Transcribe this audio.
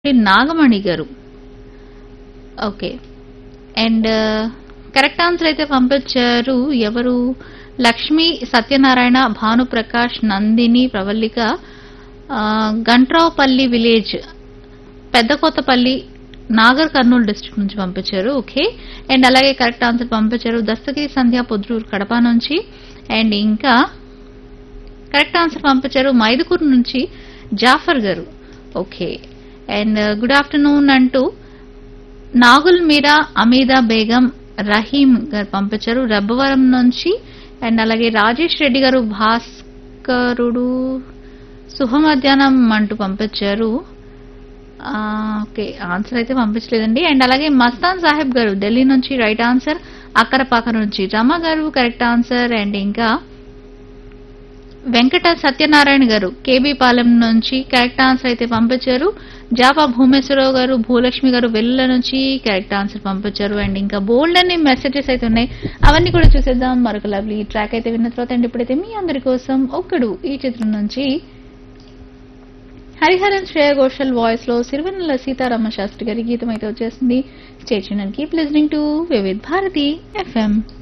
నాగమణి గారు okay and correct answer అయితే పంపించారు ఎవరు లక్ష్మి సత్యనారాయణ భానుప్రకాష్ నందిని ప్రవల్లిక ఆ, గంట్రావుపల్లి విలేజ్ పెద్దకొత్తపల్లి నాగర్ కర్నూలు డిస్ట్రిక్ట్ నుంచి పంపించారు ఓకే అండ్ అలాగే కరెక్ట్ ఆన్సర్ పంపించారు దస్తగిరి సంధ్య పొద్రూరు కడప నుంచి అండ్ ఇంకా కరెక్ట్ ఆన్సర్ పంపించారు మైదుకూరు నుంచి జాఫర్ గారు ఓకే అండ్ గుడ్ ఆఫ్టర్నూన్ అంటూ నాగుల్ మీరా అమీదా బేగం రహీం గారు పంపించారు రబ్బవరం నుంచి అండ్ అలాగే రాజేష్ రెడ్డి గారు భాస్కరుడు శుభ మధ్యాహ్నం అంటూ పంపించారు ఆ, ఓకే ఆన్సర్ అయితే పంపించలేదండి అండ్ అలాగే మస్తాన్ సాహెబ్ గారు ఢిల్లీ నుంచి రైట్ ఆన్సర్ అక్కరపాక నుంచి రమ గారు కరెక్ట్ ఆన్సర్ అండ్ ఇంకా వెంకట సత్యనారాయణ గారు కేబీ పాలెం నుంచి కరెక్ట్ ఆన్సర్ అయితే పంపించారు జాపా భూమేశ్వరరావు గారు భూలక్ష్మి గారు వెల్లుల నుంచి కరెక్ట్ ఆన్సర్ పంపించారు అండ్ ఇంకా బోల్డ్ అన్ని మెసేజెస్ అయితే ఉన్నాయి అవన్నీ కూడా చూసేద్దాం మరొక లవ్లీ ట్రాక్ అయితే విన్న తర్వాత అండ్ ఇప్పుడైతే మీ అందరి కోసం ఒక్కడు ఈ చిత్రం నుంచి హరిహరన్ శ్రేయ ఘోషల్ వాయిస్ లో సిరివెన్నెల సీతారామ శాస్త్రి గారి గీతం అయితే వచ్చేసింది station and keep listening to Vividh Bharati FM